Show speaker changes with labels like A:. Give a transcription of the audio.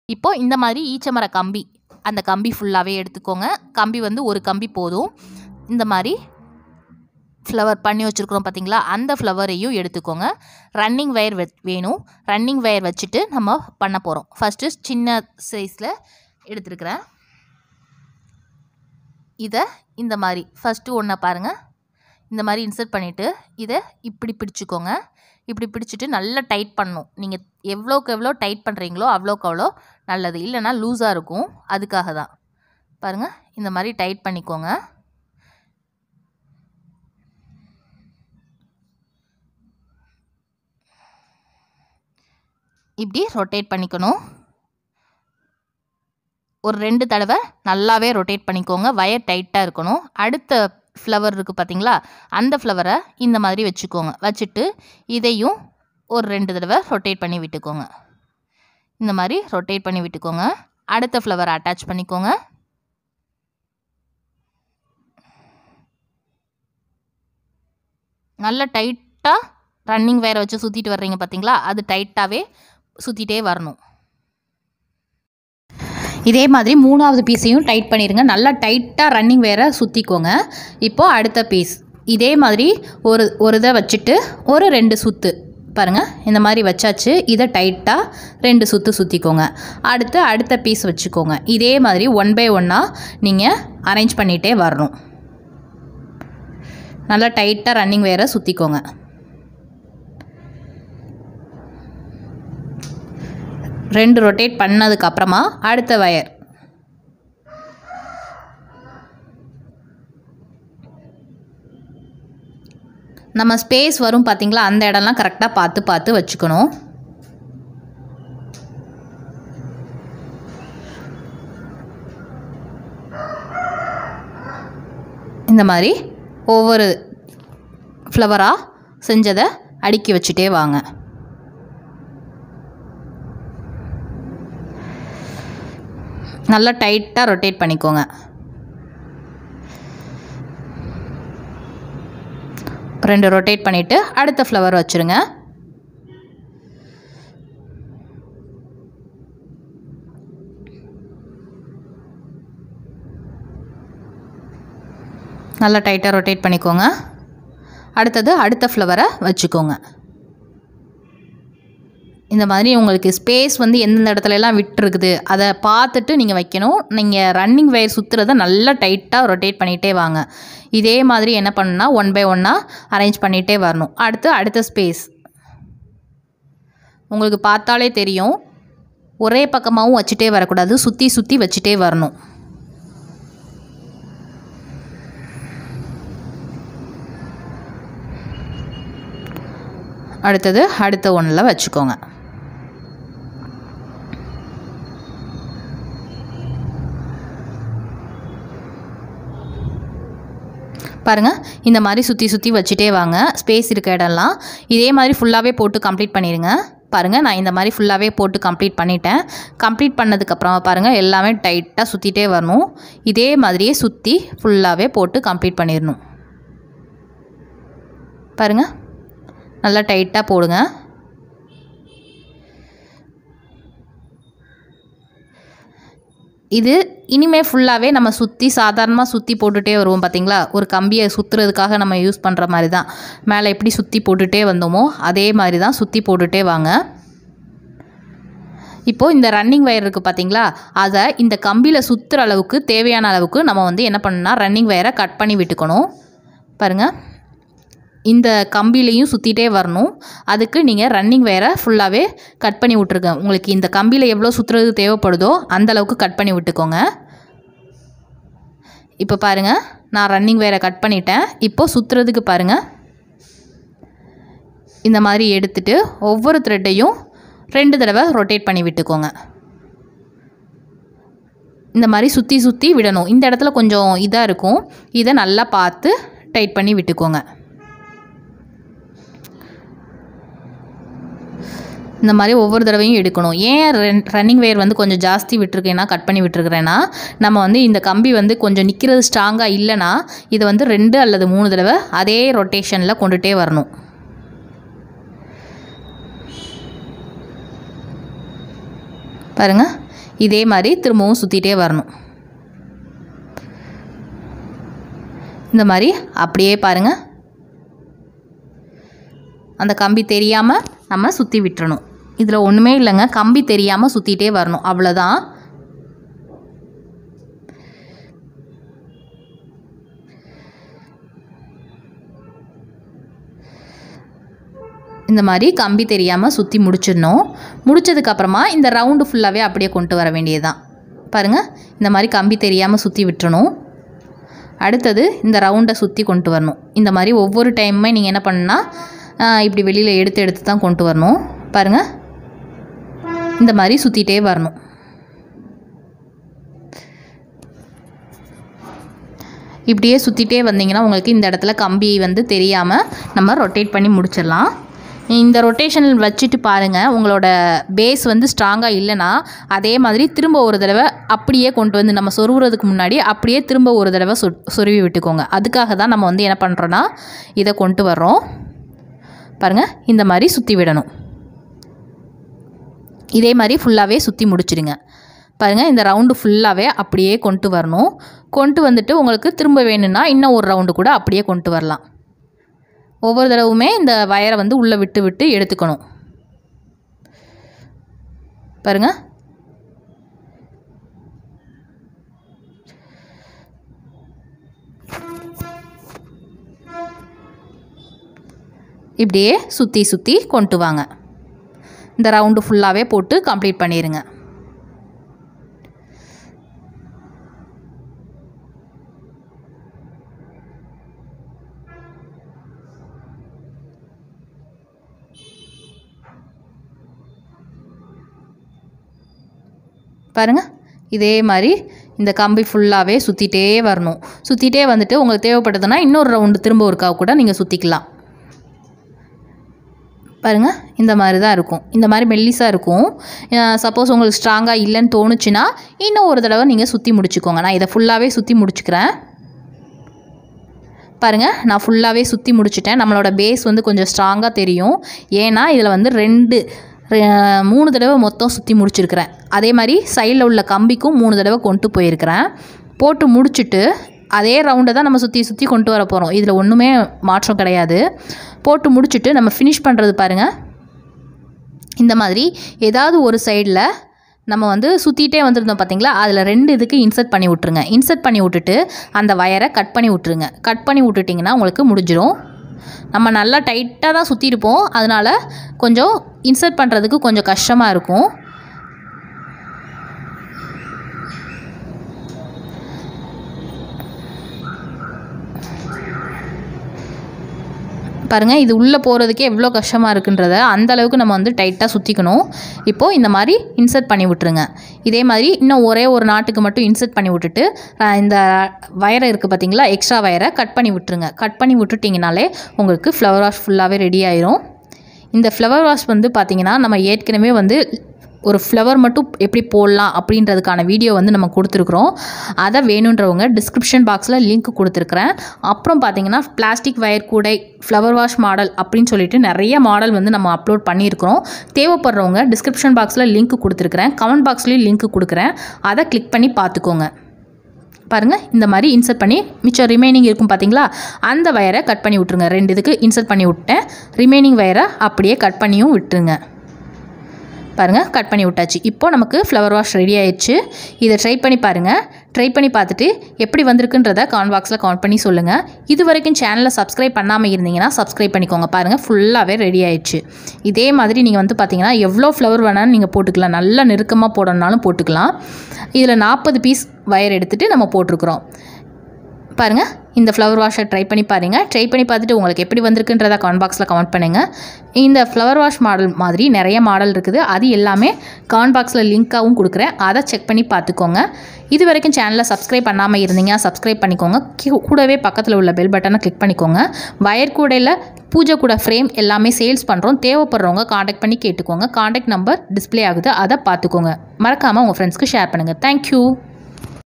A: இப்போ இந்த மாதிரி ஈச்சமர கம்பி அந்த கம்பி ஃபுல்லாகவே எடுத்துக்கோங்க கம்பி வந்து ஒரு கம்பி போதும் இந்த மாதிரி ஃப்ளவர் பண்ணி வச்சுருக்குறோம் பார்த்தீங்களா அந்த ஃப்ளவரையும் எடுத்துக்கோங்க ரன்னிங் வயர் வெ வேணும் ரன்னிங் வயர் வச்சுட்டு நம்ம பண்ண போகிறோம் ஃபஸ்ட்டு சின்ன சைஸில் எடுத்துருக்கிறேன் இதை இந்த மாதிரி ஃபஸ்ட்டு ஒன்றை பாருங்கள் இந்த மாதிரி இன்சர்ட் பண்ணிவிட்டு இதை இப்படி பிடிச்சிக்கோங்க இப்படி பிடிச்சிட்டு நல்லா டைட் பண்ணணும் நீங்கள் எவ்வளோக்கு எவ்வளோ டைட் பண்ணுறீங்களோ அவ்வளோக்கு அவ்வளோ நல்லது இல்லைன்னா லூஸாக இருக்கும் அதுக்காக தான் பாருங்கள் இந்த மாதிரி டைட் பண்ணிக்கோங்க இப்படி ரொட்டேட் பண்ணிக்கணும் ஒரு ரெண்டு தடவை நல்லாவே ரொட்டேட் பண்ணிக்கோங்க வயர் டைட்டாக இருக்கணும் அடுத்த ஃப்ளவர் இருக்குது பார்த்தீங்களா அந்த ஃப்ளவரை இந்த மாதிரி வச்சுக்கோங்க வச்சுட்டு இதையும் ஒரு ரெண்டு தடவை ரொட்டேட் பண்ணி விட்டுக்கோங்க இந்த மாதிரி ரொட்டேட் பண்ணி விட்டுக்கோங்க அடுத்த ஃப்ளவரை அட்டாச் பண்ணிக்கோங்க நல்ல டைட்டாக ரன்னிங் வேரை வச்சு சுற்றிட்டு வர்றீங்க பார்த்தீங்களா அது டைட்டாகவே சுற்றிட்டே வரணும் இதே மாதிரி மூணாவது பீஸையும் டைட் பண்ணிடுங்க நல்லா டைட்டாக ரன்னிங் வேற சுற்றிக்கோங்க இப்போது அடுத்த பீஸ் இதே மாதிரி ஒரு ஒரு இதை வச்சுட்டு ஒரு ரெண்டு சுற்று பாருங்கள் இந்த மாதிரி வச்சாச்சு இதை டைட்டாக ரெண்டு சுற்று சுற்றிக்கோங்க அடுத்து அடுத்த பீஸ் வச்சுக்கோங்க இதே மாதிரி ஒன் பை ஒன்னாக நீங்கள் அரேஞ்ச் பண்ணிகிட்டே வரணும் நல்லா டைட்டாக ரன்னிங் வேற சுற்றிக்கோங்க ரெண்டு ரொட்டேட் பண்ணதுக்கு அப்புறமா அடுத்த வயர் நம்ம ஸ்பேஸ் வரும் பார்த்தீங்களா அந்த இடம்லாம் கரெக்டாக பார்த்து பார்த்து வச்சுக்கணும் இந்த மாதிரி ஒவ்வொரு ஃப்ளவராக செஞ்சதை அடுக்கி வச்சுட்டே வாங்க நல்லா டைட்டாக ரொட்டேட் பண்ணிக்கோங்க ரெண்டு ரொட்டேட் பண்ணிவிட்டு அடுத்த ஃப்ளவர் வச்சுருங்க நல்லா டைட்டாக ரொட்டேட் பண்ணிக்கோங்க அடுத்தது அடுத்த ஃப்ளவரை வச்சுக்கோங்க இந்த மாதிரி உங்களுக்கு ஸ்பேஸ் வந்து எந்தெந்த இடத்துல எல்லாம் விட்டுருக்குது அதை பார்த்துட்டு நீங்கள் வைக்கணும் நீங்கள் ரன்னிங் வயர் சுற்றுறத நல்லா டைட்டாக ரொட்டேட் பண்ணிகிட்டே வாங்க இதே மாதிரி என்ன பண்ணுன்னா ஒன் பை ஒன்னாக அரேஞ்ச் பண்ணிகிட்டே வரணும் அடுத்து அடுத்த ஸ்பேஸ் உங்களுக்கு பார்த்தாலே தெரியும் ஒரே பக்கமாகவும் வச்சுட்டே வரக்கூடாது சுற்றி சுற்றி வச்சுட்டே வரணும் அடுத்தது அடுத்த ஒன்றில் வச்சுக்கோங்க பாருங்கள் இந்த மாதிரி சுற்றி சுற்றி வச்சுட்டே வாங்க ஸ்பேஸ் இருக்க இடம்லாம் இதே மாதிரி ஃபுல்லாகவே போட்டு கம்ப்ளீட் பண்ணிடுங்க பாருங்கள் நான் இந்த மாதிரி ஃபுல்லாகவே போட்டு கம்ப்ளீட் பண்ணிட்டேன் கம்ப்ளீட் பண்ணதுக்கப்புறமா பாருங்கள் எல்லாமே டைட்டாக சுற்றிட்டே வரணும் இதே மாதிரியே சுற்றி ஃபுல்லாகவே போட்டு கம்ப்ளீட் பண்ணிடணும் பாருங்கள் நல்லா டைட்டாக போடுங்க இது இனிமே ஃபுல்லாகவே நம்ம சுற்றி சாதாரணமாக சுற்றி போட்டுகிட்டே வருவோம் பார்த்தீங்களா ஒரு கம்பியை சுற்றுறதுக்காக நம்ம யூஸ் பண்ணுற மாதிரி தான் மேலே எப்படி சுற்றி போட்டுகிட்டே வந்தோமோ அதே மாதிரி தான் சுற்றி போட்டுகிட்டே வாங்க இப்போது இந்த ரன்னிங் வயர் இருக்குது பார்த்தீங்களா அதை இந்த கம்பியில் சுற்றுற அளவுக்கு தேவையான அளவுக்கு நம்ம வந்து என்ன பண்ணணும்னா ரன்னிங் வயரை கட் பண்ணி விட்டுக்கணும் பாருங்கள் இந்த கம்பிலையும் சுற்றிட்டே வரணும் அதுக்கு நீங்கள் ரன்னிங் வயரை ஃபுல்லாகவே கட் பண்ணி விட்ருங்க உங்களுக்கு இந்த கம்பியில் எவ்வளோ சுற்றுறது தேவைப்படுதோ அந்த அளவுக்கு கட் பண்ணி விட்டுக்கோங்க இப்போ பாருங்கள் நான் ரன்னிங் வயரை கட் பண்ணிட்டேன் இப்போது சுற்றுறதுக்கு பாருங்கள் இந்த மாதிரி எடுத்துட்டு ஒவ்வொரு த்ரெட்டையும் ரெண்டு தடவை ரொட்டேட் பண்ணி விட்டுக்கோங்க இந்த மாதிரி சுற்றி சுற்றி விடணும் இந்த இடத்துல கொஞ்சம் இதாக இருக்கும் இதை நல்லா பார்த்து டைட் பண்ணி விட்டுக்கோங்க இந்த மாதிரி ஒவ்வொரு தடவையும் எடுக்கணும் ஏன் ரன் ரன்னிங் வேர் வந்து கொஞ்சம் ஜாஸ்தி விட்டுருக்கேன்னா கட் பண்ணி விட்டுருக்கிறேன்னா நம்ம வந்து இந்த கம்பி வந்து கொஞ்சம் நிற்கிறது ஸ்ட்ராங்காக இல்லைன்னா இதை வந்து ரெண்டு அல்லது மூணு தடவை அதே ரொட்டேஷனில் கொண்டுகிட்டே வரணும் பாருங்கள் இதே மாதிரி திரும்பவும் சுற்றிட்டே வரணும் இந்த மாதிரி அப்படியே பாருங்கள் அந்த கம்பி தெரியாமல் நம்ம சுற்றி விட்டுறணும் இதில் ஒன்றுமே இல்லைங்க கம்பி தெரியாமல் சுற்றிட்டே வரணும் அவ்வளோதான் இந்த மாதிரி கம்பி தெரியாமல் சுற்றி முடிச்சிடணும் முடிச்சதுக்கப்புறமா இந்த ரவுண்டு ஃபுல்லாகவே அப்படியே கொண்டு வர வேண்டியதுதான் பாருங்கள் இந்த மாதிரி கம்பி தெரியாமல் சுற்றி விட்டுறணும் அடுத்தது இந்த ரவுண்டை சுற்றி கொண்டு வரணும் இந்த மாதிரி ஒவ்வொரு டைமுமே நீங்கள் என்ன பண்ணுன்னா ஆஹ், இப்படி வெளியில் எடுத்து எடுத்து தான் கொண்டு வரணும் பாருங்கள் இந்த மாதிரி சுற்றிட்டே வரணும் இப்படியே சுற்றிட்டே வந்தீங்கன்னா உங்களுக்கு இந்த இடத்துல கம்பி வந்து தெரியாமல் நம்ம ரொட்டேட் பண்ணி முடிச்சிடலாம் இந்த ரொட்டேஷன் வச்சுட்டு பாருங்கள் உங்களோட பேஸ் வந்து ஸ்ட்ராங்காக இல்லைன்னா அதே மாதிரி திரும்ப ஒரு தடவை அப்படியே கொண்டு வந்து நம்ம சொருவுறதுக்கு முன்னாடி அப்படியே திரும்ப ஒரு தடவை சொ சொருவி விட்டுக்கோங்க அதுக்காக தான் நம்ம வந்து என்ன பண்ணுறோன்னா இதை கொண்டு வர்றோம் பாருங்கள் இந்த மாதிரி சுற்றி விடணும் இதே மாதிரி ஃபுல்லாகவே சுற்றி முடிச்சிடுங்க பாருங்கள் இந்த ரவுண்டு ஃபுல்லாகவே அப்படியே கொண்டு வரணும் கொண்டு வந்துட்டு உங்களுக்கு திரும்ப வேணும்னா இன்னும் ஒரு ரவுண்டு கூட அப்படியே கொண்டு வரலாம் ஒவ்வொரு தடவுமே இந்த வயரை வந்து உள்ளே விட்டு விட்டு எடுத்துக்கணும் பாருங்க இப்படியே சுற்றி சுற்றி கொண்டு வாங்க இந்த ரவுண்டு ஃபுல்லாகவே போட்டு கம்ப்ளீட் பண்ணிடுங்க பாருங்க இதே மாதிரி இந்த கம்பி ஃபுல்லாகவே சுற்றிட்டே வரணும் சுற்றிட்டே வந்துட்டு உங்களுக்கு தேவைப்பட்டதுன்னா இன்னொரு ரவுண்டு திரும்ப ஒருக்கா கூட நீங்கள் சுற்றிக்கலாம் பாருங்க இந்த மாதிரி தான் இருக்கும் இந்த மாதிரி மெல்லிஸாக இருக்கும் சப்போஸ் உங்களுக்கு ஸ்ட்ராங்காக இல்லைன்னு தோணுச்சுன்னா இன்னும் ஒரு தடவை நீங்கள் சுற்றி முடிச்சுக்கோங்க நான் இதை ஃபுல்லாகவே சுற்றி முடிச்சுக்கிறேன் பாருங்கள் நான் ஃபுல்லாகவே சுற்றி முடிச்சிட்டேன் நம்மளோட பேஸ் வந்து கொஞ்சம் ஸ்ட்ராங்காக தெரியும் ஏன்னா இதில் வந்து ரெண்டு ரெ- மூணு தடவை மொத்தம் சுற்றி முடிச்சிருக்கிறேன் அதே மாதிரி சைடில் உள்ள கம்பிக்கும் மூணு தடவை கொண்டு போயிருக்கிறேன் போட்டு முடிச்சுட்டு அதே ரவுண்டை தான் நம்ம சுற்றி சுற்றி கொண்டு வர போகிறோம் இதில் ஒன்றுமே மாற்றம் கிடையாது போட்டு முடிச்சுட்டு நம்ம ஃபினிஷ் பண்ணுறது பாருங்கள் இந்த மாதிரி ஏதாவது ஒரு சைடில் நம்ம வந்து சுற்றிட்டே வந்திருந்தோம் பார்த்தீங்களா அதில் ரெண்டு இதுக்கு இன்சர்ட் பண்ணி விட்ருங்க இன்சர்ட் பண்ணி விட்டுட்டு அந்த வயரை கட் பண்ணி விட்ருங்க கட் பண்ணி விட்டுட்டிங்கன்னா உங்களுக்கு முடிஞ்சிடும் நம்ம நல்லா டைட்டாக தான் சுற்றிருப்போம் அதனால் கொஞ்சம் இன்சர்ட் பண்ணுறதுக்கு கொஞ்சம் கஷ்டமாக இருக்கும் பாருங்கள் இது உள்ளே போகிறதுக்கே எவ்வளோ கஷ்டமாக இருக்குன்றத அந்த அளவுக்கு நம்ம வந்து டைட்டாக சுற்றிக்கணும் இப்போது இந்த மாதிரி இன்சர்ட் பண்ணி விட்டுருங்க இதே மாதிரி இன்னும் ஒரே ஒரு நாட்டுக்கு மட்டும் இன்சர்ட் பண்ணி விட்டுட்டு ஆஹ், இந்த வயரை இருக்குது பார்த்தீங்களா எக்ஸ்ட்ரா வயரை கட் பண்ணி விட்டுருங்க கட் பண்ணி விட்டுட்டிங்கனாலே உங்களுக்கு ஃப்ளவர் வாஷ் ஃபுல்லாகவே ரெடி ஆயிரும் இந்த ஃப்ளவர் வாஷ் வந்து பார்த்திங்கன்னா நம்ம ஏற்கனவே வந்து ஒரு ஃப்ளவர் மட்டும் எப்படி போடலாம் அப்படின்றதுக்கான வீடியோ வந்து நம்ம கொடுத்துருக்குறோம் அதை வேணுன்றவங்க டிஸ்கிரிப்ஷன் பாக்ஸில் லிங்க் கொடுத்துருக்குறேன் அப்புறம் பார்த்தீங்கன்னா பிளாஸ்டிக் வயர் கூடை ஃப்ளவர் வாஷ் மாடல் அப்படின்னு சொல்லிட்டு நிறைய மாடல் வந்து நம்ம அப்லோட் பண்ணியிருக்கிறோம் தேவைப்படுறவங்க டிஸ்கிரிப்ஷன் பாக்ஸில் லிங்க் கொடுத்துருக்குறேன் கமெண்ட் பாக்ஸ்லேயும் லிங்க் கொடுக்குறேன் அதை கிளிக் பண்ணி பார்த்துக்கோங்க பாருங்கள் இந்த மாதிரி இன்சர்ட் பண்ணி மிச்சம் ரிமைனிங் இருக்கும் பார்த்தீங்களா அந்த வயரை கட் பண்ணி விட்ருங்க ரெண்டு இதுக்கு இன்சர்ட் பண்ணி விட்டேன் ரிமைனிங் வயரை அப்படியே கட் பண்ணியும் விட்டுருங்க பாருங்கள் கட் பண்ணி விட்டாச்சு இப்போ நமக்கு ஃப்ளவர் வாஷ் ரெடி ஆயிடுச்சு இதை ட்ரை பண்ணி பாருங்கள் ட்ரை பண்ணி பார்த்துட்டு எப்படி வந்திருக்குன்றத கான் பாக்ஸில் கவுண்ட் பண்ணி சொல்லுங்கள் இது வரைக்கும் சேனலை சப்ஸ்கிரைப் பண்ணாமல் இருந்தீங்கன்னா சப்ஸ்கிரைப் பண்ணிக்கோங்க பாருங்கள் ஃபுல்லாகவே ரெடி ஆயிடுச்சு இதே மாதிரி நீங்கள் வந்து பார்த்தீங்கன்னா எவ்வளோ ஃப்ளவர் வேணாலும் நீங்கள் போட்டுக்கலாம் நல்லா நெருக்கமாக போடணுன்னாலும் போட்டுக்கலாம் இதில் நாற்பது பீஸ் வயர் எடுத்துகிட்டு நம்ம போட்டிருக்கிறோம் பாருங்கள் இந்த ஃப்ளவர் வாஷை ட்ரை பண்ணி பாருங்கள் ட்ரை பண்ணி பார்த்துட்டு உங்களுக்கு எப்படி வந்திருக்குன்றத கமெண்ட் பாக்ஸில் கமெண்ட் பண்ணுங்கள் இந்த ஃப்ளவர் வாஷ் மாடல் மாதிரி நிறைய மாடல் இருக்குது அது எல்லாமே கமெண்ட் பாக்ஸில் லிங்க்காகவும் கொடுக்குறேன் அதை செக் பண்ணி பார்த்துக்கோங்க இது வரைக்கும் சேனலை சப்ஸ்கிரைப் பண்ணாமல் இருந்தீங்க சப்ஸ்கிரைப் பண்ணிக்கோங்க கீ- கூடவே பக்கத்தில் உள்ள பெல் பட்டனை கிளிக் பண்ணிக்கோங்க வயர் கூடையில் பூஜை கூட ஃப்ரேம் எல்லாமே சேல்ஸ் பண்ணுறோம் தேவைப்படுறவங்க காண்டாக்ட் பண்ணி கேட்டுக்கோங்க காண்டாக்ட் நம்பர் டிஸ்ப்ளே ஆகுது அதை பார்த்துக்கோங்க மறக்காமல் உங்கள் ஃப்ரெண்ட்ஸ்க்கு ஷேர் பண்ணுங்கள் தேங்க்யூ